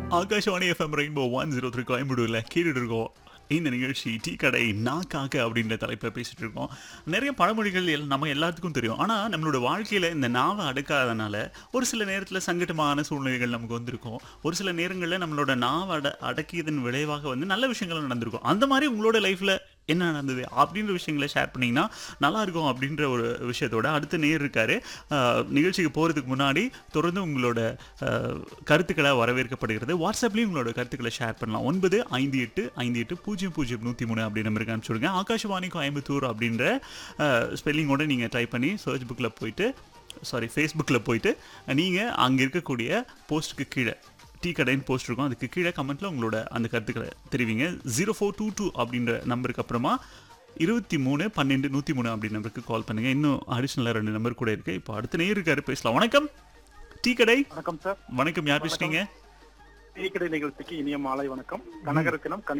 Akashvani FM rainbow one zero three கோயம்புடூரில் கேட்டுட்டு இருக்கோம் இந்த நிகழ்ச்சி டீ கடை நாக்காக அப்படின்ற தலைப்பில் பேசிட்டு இருக்கோம் நிறைய பழமொழிகள் எல்- நம்ம எல்லாத்துக்கும் தெரியும் ஆனால் நம்மளோட வாழ்க்கையில் இந்த நாவை அடக்காதனால ஒரு சில நேரத்தில் சங்கடமான சூழ்நிலைகள் நமக்கு வந்திருக்கும் ஒரு சில நேரங்களில் நம்மளோட நாவை அட அடக்கியதன் விளைவாக வந்து நல்ல விஷயங்கள் நடந்திருக்கும் அந்த மாதிரி உங்களோட லைஃப்பில் என்ன நடந்தது அப்படின்ற விஷயங்களை ஷேர் பண்ணிங்கன்னா நல்லா இருக்கும் அப்படின்ற ஒரு விஷயத்தோட அடுத்த நேர் இருக்காரு அஹ், நிகழ்ச்சிக்கு போகிறதுக்கு முன்னாடி தொடர்ந்து உங்களோட அஹ், கருத்துக்களை வரவேற்கப்படுகிறது வாட்ஸ்அப்லேயும் உங்களோட கருத்துக்களை ஷேர் பண்ணலாம் ஒன்பது ஐந்து எட்டு ஐந்து எட்டு பூஜ்ஜியம் பூஜ்ஜியம் நூற்றி மூணு அப்படி நம்பருக்கு அனுப்பிச்சுடுங்க ஆகாஷவாணி கோயம்புத்தூர் அப்படின்ற ஸ்பெல்லிங்கோட நீங்கள் டைப் பண்ணி சர்ச் புக்கில் போயிட்டு சாரி ஃபேஸ்புக்கில் போயிட்டு நீங்கள் அங்கே இருக்கக்கூடிய போஸ்ட்டுக்கு கீழே டீ கடைன்னு போஸ்ட் இருக்கும் அதுக்கு கீழே கமெண்ட்டில் உங்களோட அந்த கருத்துக்களை தெரிவிங்க ஜீரோ ஃபோர் டூ டூ அப்படின்ற நம்பருக்கு அப்புறமா இருபத்தி மூணு பன்னெண்டு நூற்றி மூணு அப்படி நம்பருக்கு கால் பண்ணுங்கள் இன்னும் அடிஷ்னலாக ரெண்டு நம்பர் கூட இருக்குது இப்போ அடுத்த நேர் இருக்காரு பேசலாம் வணக்கம் டீ கடை வணக்கம் சார் வணக்கம் யார் பேசுறீங்க டீக்கடை நிகழ்ச்சிக்கு இனிய மாலை வணக்கம் கனகரத்தினம் கனி